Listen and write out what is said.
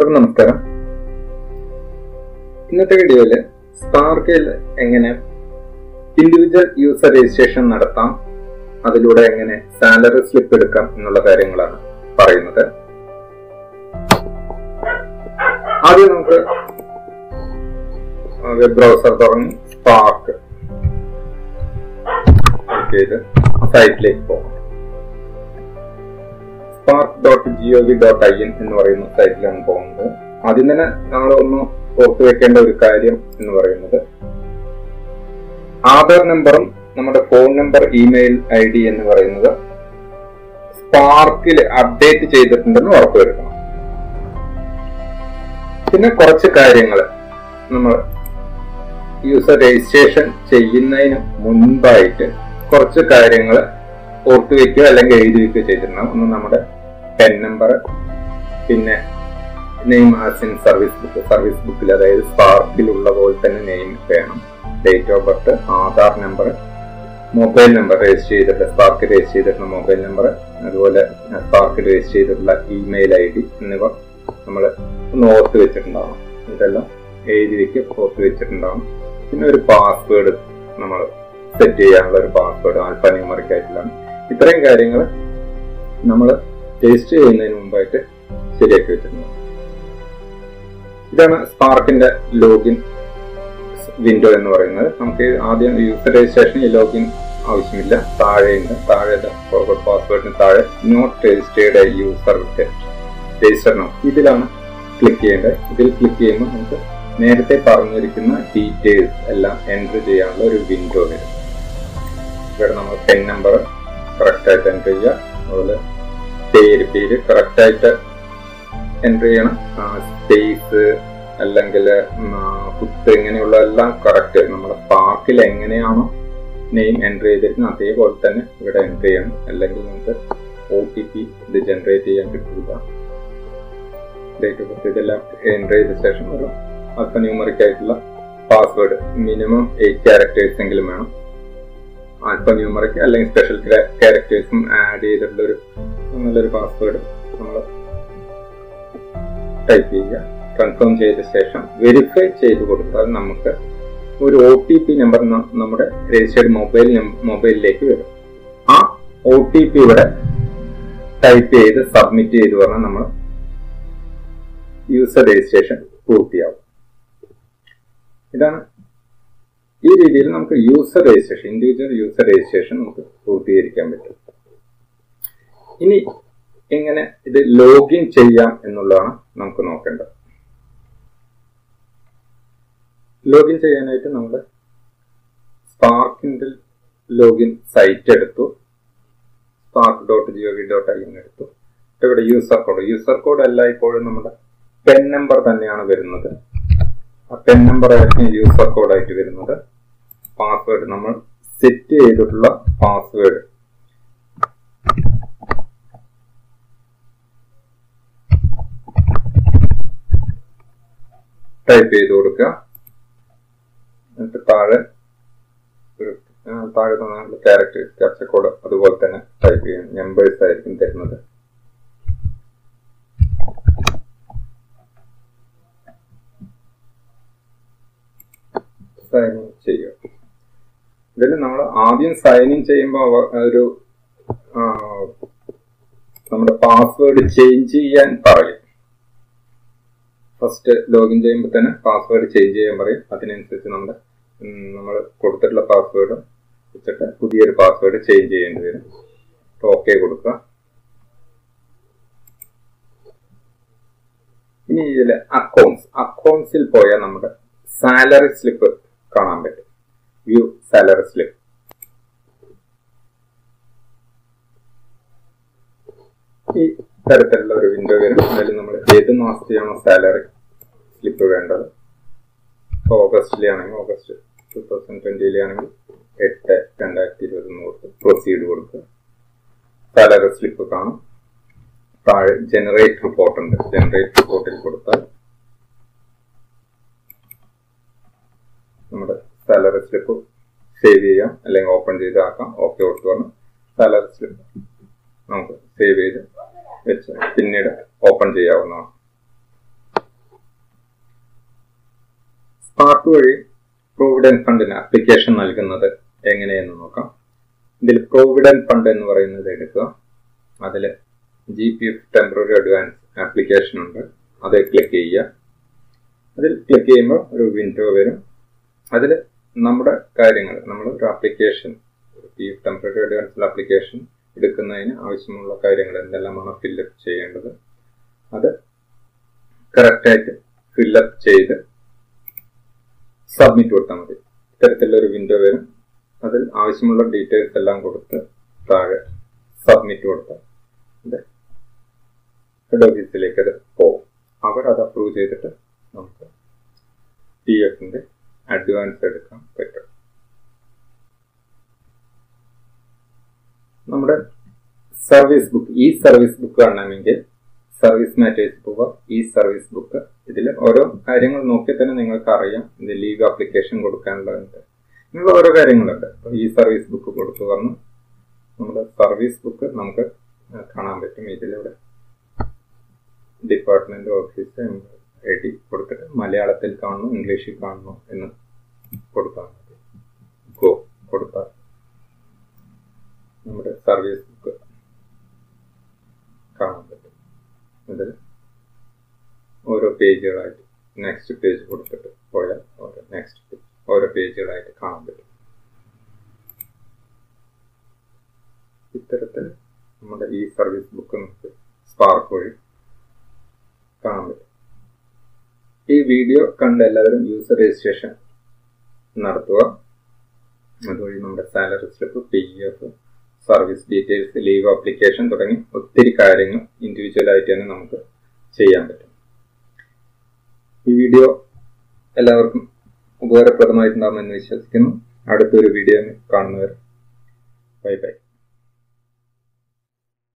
എല്ലാവർക്കും നമസ്കാരം ഇന്നത്തെ വീഡിയോയില് സ്പാർക്കിൽ എങ്ങനെ ഇൻഡിവിജ്വൽ യൂസർ രജിസ്ട്രേഷൻ നടത്താം അതിലൂടെ എങ്ങനെ സാലറി സ്ലിപ്പ് എടുക്കാം എന്നുള്ള കാര്യങ്ങളാണ് പറയുന്നത് ആദ്യം നമുക്ക് വെബ് ബ്രൗസർ തുറന്ന് സ്പാർക്ക് ചെയ്ത് സൈറ്റിലേക്ക് പോകാം SPARK dot G O V dot I N എന്ന് പറയുന്ന സൈറ്റിലാണ് പോകുന്നത് ആദ്യം തന്നെ നമ്മൾ ഒന്ന് ഓർത്തു വെക്കേണ്ട ഒരു കാര്യം എന്ന് പറയുന്നത് ആധാർ നമ്പറും നമ്മുടെ phone number email I D എന്ന് പറയുന്നത് സ്പാർക്കിൽ അപ്ഡേറ്റ് ചെയ്തിട്ടുണ്ടെന്ന് ഉറപ്പുവരുത്തണം പിന്നെ കുറച്ച് കാര്യങ്ങൾ നമ്മൾ യൂസർ രജിസ്ട്രേഷൻ ചെയ്യുന്നതിന് മുൻപായിട്ട് കുറച്ച് കാര്യങ്ങൾ ഓർത്തു വെക്കുക അല്ലെങ്കിൽ എഴുതി വെക്കുക ചെയ്തിട്ടുണ്ടാവും ഒന്ന് നമ്മുടെ പെൻ നമ്പർ പിന്നെ name as in service book service ബുക്കിൽ അതായത് സ്പാർക്കിൽ ഉള്ള പോലെ തന്നെ നെയിം വേണം date of birth Aadhaar number mobile number register ചെയ്തിട്ട് സ്പാർക്ക് രജിസ്റ്റർ ചെയ്തിട്ടുള്ള മൊബൈൽ നമ്പർ അതുപോലെ സ്പാർക്ക് രജിസ്റ്റർ ചെയ്തിട്ടുള്ള ഇമെയിൽ ഐ ഡി എന്നിവ നമ്മൾ ഒന്ന് ഓർത്ത് വെച്ചിട്ടുണ്ടാവണം ഇതെല്ലാം എഴുതി വെക്കുക ഓർത്ത് വെച്ചിട്ടുണ്ടാവണം പിന്നെ ഒരു പാസ്വേഡ് നമ്മൾ സെറ്റ് ചെയ്യാനുള്ള ഒരു പാസ്വേഡ് ആൽഫ ന്യൂമറിക് ആയിട്ടുള്ള ഇത്രയും കാര്യങ്ങൾ നമ്മൾ രജിസ്റ്റർ ചെയ്യുന്നതിന് മുമ്പായിട്ട് ശരിയാക്കി വെച്ചിട്ടുണ്ട് ഇതാണ് സ്പാർക്കിന്റെ ലോഗിൻ വിൻഡോ എന്ന് പറയുന്നത് നമുക്ക് ആദ്യം യൂസർ രജിസ്ട്രേഷൻ ഈ ലോഗിൻ ആവശ്യമില്ല താഴെയുണ്ട് താഴെ ഫോർവേഡ് പാസ്വേഡിന് താഴെ not registered user register now ഇതിലാണ് ക്ലിക്ക് ചെയ്യേണ്ടത് ഇതിൽ ക്ലിക്ക് ചെയ്യുമ്പോൾ നമുക്ക് നേരത്തെ പറഞ്ഞിരിക്കുന്ന ഡീറ്റെയിൽസ് എല്ലാം എൻറ്റർ ചെയ്യാനുള്ള ഒരു വിൻഡോ വരും ഇവിടെ നമ്മൾ പെൻ നമ്പർ കറക്റ്റ് ആയിട്ട് എൻറ്റർ ചെയ്യുക അതുപോലെ പേര് പേര് കറക്റ്റ് ആയിട്ട് എൻറ്റർ ചെയ്യണം സ്പേസ് അല്ലെങ്കിൽ കുത്ത് ഇങ്ങനെയുള്ള എല്ലാം കറക്റ്റ് നമ്മുടെ സ്പാർക്കിൽ എങ്ങനെയാണോ നെയിം എൻറ്റർ ചെയ്തിരിക്കുന്നത് അതേപോലെ തന്നെ ഇവിടെ എൻറ്റർ ചെയ്യണം അല്ലെങ്കിൽ നമുക്ക് ഒ ടി പി ഇത് ജനറേറ്റ് ചെയ്യാൻ കിട്ടില്ല ഡേറ്റ് ഓഫ് ബർത്ത് ഇതെല്ലാം എൻറ്റർ ചെയ്ത ശേഷം ഒരു അല്പ ന്യൂമറിക് ആയിട്ടുള്ള പാസ്വേഡ് മിനിമം എയ്റ്റ് ക്യാരക്ടേഴ്സ് എങ്കിലും വേണം ആൽഫ ന്യൂമറിക് അല്ലെങ്കിൽ സ്പെഷ്യൽ ക്യാരക്ടേഴ്സും ആഡ് ചെയ്തിട്ടുള്ള ഒരു നല്ലൊരു പാസ്വേഡ് നമ്മൾ ടൈപ്പ് ചെയ്യുക കൺഫേം ചെയ്ത ശേഷം വെരിഫൈ ചെയ്ത് കൊടുത്താൽ നമുക്ക് ഒരു ഒ ടി പി നമ്പർ നമ്മുടെ രജിസ്റ്റേർഡ് മൊബൈൽ മൊബൈലിലേക്ക് വരും ആ ഒ ടി പി ഇവിടെ ടൈപ്പ് ചെയ്ത് സബ്മിറ്റ് ചെയ്ത് പറഞ്ഞാൽ നമ്മൾ യൂസർ രജിസ്ട്രേഷൻ പൂർത്തിയാവും ഇതാണ് ഈ രീതിയിൽ നമുക്ക് user registration individual user registration നമുക്ക് പൂർത്തീകരിക്കാൻ പറ്റും ഇനി എങ്ങനെ ഇത് ലോഗിൻ ചെയ്യാം എന്നുള്ളതാണ് നമുക്ക് നോക്കേണ്ടത് ലോഗിൻ ചെയ്യാനായിട്ട് നമ്മൾ സ്പാർക്കിൻ്റെ ലോഗിൻ സൈറ്റ് എടുത്തു SPARK dot G O V dot I എന്ന് എടുത്തു ഇവിടെ യൂസർ കോഡ് യൂസർ കോഡ് അല്ല ഇപ്പോഴും നമ്മുടെ പെൻ നമ്പർ തന്നെയാണ് വരുന്നത് ആ പെൻ നമ്പർ ആയിരിക്കും യൂസർ കോഡായിട്ട് വരുന്നത് പാസ്വേഡ് നമ്മൾ സെറ്റ് ചെയ്തിട്ടുള്ള പാസ്വേഡ് ടൈപ്പ് ചെയ്ത് കൊടുക്കുക എന്നിട്ട് താഴെ ഒരു താഴെ തന്ന ക്യാരക്ടേഴ്സ് ക്യാപ്ചർ കോഡ് അതുപോലെ തന്നെ ടൈപ്പ് ചെയ്യും നമ്പേഴ്സ് ആയിരിക്കും തരുന്നത് സൈൻ ഇൻ ചെയ്യുക ഇതിൽ നമ്മൾ ആദ്യം സൈൻ ഇൻ ചെയ്യുമ്പോൾ ഒരു നമ്മുടെ പാസ്വേഡ് ചേഞ്ച് ചെയ്യാൻ പറയും ഫസ്റ്റ് ലോഗിൻ ചെയ്യുമ്പോൾ തന്നെ പാസ്വേഡ് ചേഞ്ച് ചെയ്യാൻ പറയും അതിനനുസരിച്ച് നമ്മുടെ നമ്മൾ കൊടുത്തിട്ടുള്ള പാസ്വേഡ് വെച്ചിട്ട് പുതിയൊരു പാസ്വേഡ് ചേഞ്ച് ചെയ്യേണ്ടി വരും ഓക്കെ കൊടുക്കുക ഇനി ഇതിൽ അക്കൗണ്ട്സ് അക്കൗണ്ട്സിൽ പോയാൽ നമ്മുടെ സാലറി സ്ലിപ്പ് കാണാൻ പറ്റും വ്യൂ സാലറി സ്ലിപ്പ് ഈ തരത്തിലുള്ള ഒരു വിൻഡോ വരും അതിൽ നമ്മൾ ഏത് മാസത്തെയാണോ സാലറി സ്ലിപ്പ് വേണ്ടത് ഇപ്പോൾ ഓഗസ്റ്റിലെ ആണെങ്കിൽ ഓഗസ്റ്റ് ടു തൗസൻഡ് ട്വന്റിയിലെ ആണെങ്കിൽ എട്ട് രണ്ടായിരത്തി ഇരുപത് കൊടുത്ത് പ്രൊസീഡ് കൊടുക്കുക സാലറി സ്ലിപ്പ് കാണും താഴെ ജനറേറ്റ് റിപ്പോർട്ട് ഉണ്ട് ജനറേറ്റ് റിപ്പോർട്ടിൽ കൊടുത്താൽ നമ്മുടെ സാലറി സ്ലിപ്പ് സേവ് ചെയ്യാം അല്ലെങ്കിൽ ഓപ്പൺ ചെയ്ത് ആക്കാം ഓക്കെ കൊടുത്തു പറഞ്ഞ് സാലറി സ്ലിപ്പ് നമുക്ക് സേവ് ചെയ്ത് വെച്ച് പിന്നീട് ഓപ്പൺ ചെയ്യാവുന്നതാണ് സ്പാർക്ക് വഴി പ്രോവിഡന്റ് ഫണ്ടിന് അപ്ലിക്കേഷൻ നൽകുന്നത് എങ്ങനെയെന്ന് നോക്കാം ഇതിൽ പ്രോവിഡന്റ് ഫണ്ട് എന്ന് പറയുന്നത് എടുക്കുക അതിൽ G P F temporary advance application ഉണ്ട് അത് ക്ലിക്ക് ചെയ്യുക അതിൽ ക്ലിക്ക് ചെയ്യുമ്പോൾ ഒരു വിൻഡോ വരും അതിൽ നമ്മുടെ കാര്യങ്ങൾ നമ്മൾ ഒരു ആപ്ലിക്കേഷൻ പി എഫ് ടെമ്പററി അഡ്വാൻസിൽ ആപ്ലിക്കേഷൻ എടുക്കുന്നതിന് ആവശ്യമുള്ള കാര്യങ്ങൾ എന്തെല്ലാമാണ് ഫില്ലപ്പ് ചെയ്യേണ്ടത് അത് കറക്റ്റായിട്ട് ഫില്ലപ്പ് ചെയ്ത് സബ്മിറ്റ് കൊടുത്താൽ മതി ഇത്തരത്തിലൊരു വിൻഡോ വരും അതിൽ ആവശ്യമുള്ള ഡീറ്റെയിൽസ് എല്ലാം കൊടുത്ത് താഴെ സബ്മിറ്റ് കൊടുത്താൽ ഇത് ഹെഡ് ഓഫീസിലേക്ക് അത് പോകും അവർ അത് അപ്രൂവ് ചെയ്തിട്ട് നമുക്ക് പി എഫിന്റെ അഡ്വാൻസ് എടുക്കാൻ പറ്റും നമ്മുടെ സർവീസ് ബുക്ക് ഈ സർവീസ് ബുക്ക് കാണണമെങ്കിൽ സർവീസ് മാറ്റേഴ്സ് പോവുക ഈ സർവീസ് ബുക്ക് ഇതിൽ ഓരോ കാര്യങ്ങൾ നോക്കി തന്നെ നിങ്ങൾക്ക് അറിയാം ഇത് ലീവ് ആപ്ലിക്കേഷൻ കൊടുക്കാനുള്ളതുണ്ട് ഇങ്ങനെയുള്ള ഓരോ കാര്യങ്ങളുണ്ട് ഈ സർവീസ് ബുക്ക് കൊടുത്തു പറഞ്ഞു നമ്മുടെ സർവീസ് ബുക്ക് നമുക്ക് കാണാൻ പറ്റും ഇതിലൂടെ ഡിപ്പാർട്ട്മെന്റ് ഓഫീസ് എഴുതി കൊടുത്തിട്ട് മലയാളത്തിൽ കാണുന്നു ഇംഗ്ലീഷിൽ കാണുന്നു എന്ന് കൊടുത്താൽ മതി ഗോ കൊടുത്താൽ നമ്മുടെ സർവീസ് ബുക്ക് കാണാൻ പറ്റും ഇതിൽ ഓരോ പേജുകളായിട്ട് നെക്സ്റ്റ് പേജ് കൊടുത്തിട്ട് പോയാൽ ഓരോ നെക്സ്റ്റ് പേജ് ഓരോ പേജുകളായിട്ട് കാണാൻ പറ്റും ഇത്തരത്തിൽ നമ്മുടെ ഈ സർവീസ് ബുക്ക് നമുക്ക് സ്പാർക്ക് വഴി കാണാൻ പറ്റും ഈ വീഡിയോ കണ്ട് എല്ലാവരും യൂസർ രജിസ്ട്രേഷൻ നടത്തുക അതുവഴി നമ്മുടെ salary slip P F service details leave application തുടങ്ങി ഒത്തിരി കാര്യങ്ങൾ ഇൻഡിവിജ്വൽ ആയിട്ട് തന്നെ നമുക്ക് ചെയ്യാൻ പറ്റും ഈ വീഡിയോ എല്ലാവർക്കും ഉപകാരപ്രദമായിട്ടുണ്ടാകുമെന്ന് വിശ്വസിക്കുന്നു അടുത്തൊരു വീഡിയോ കാണുന്നവർ ബൈ ബൈ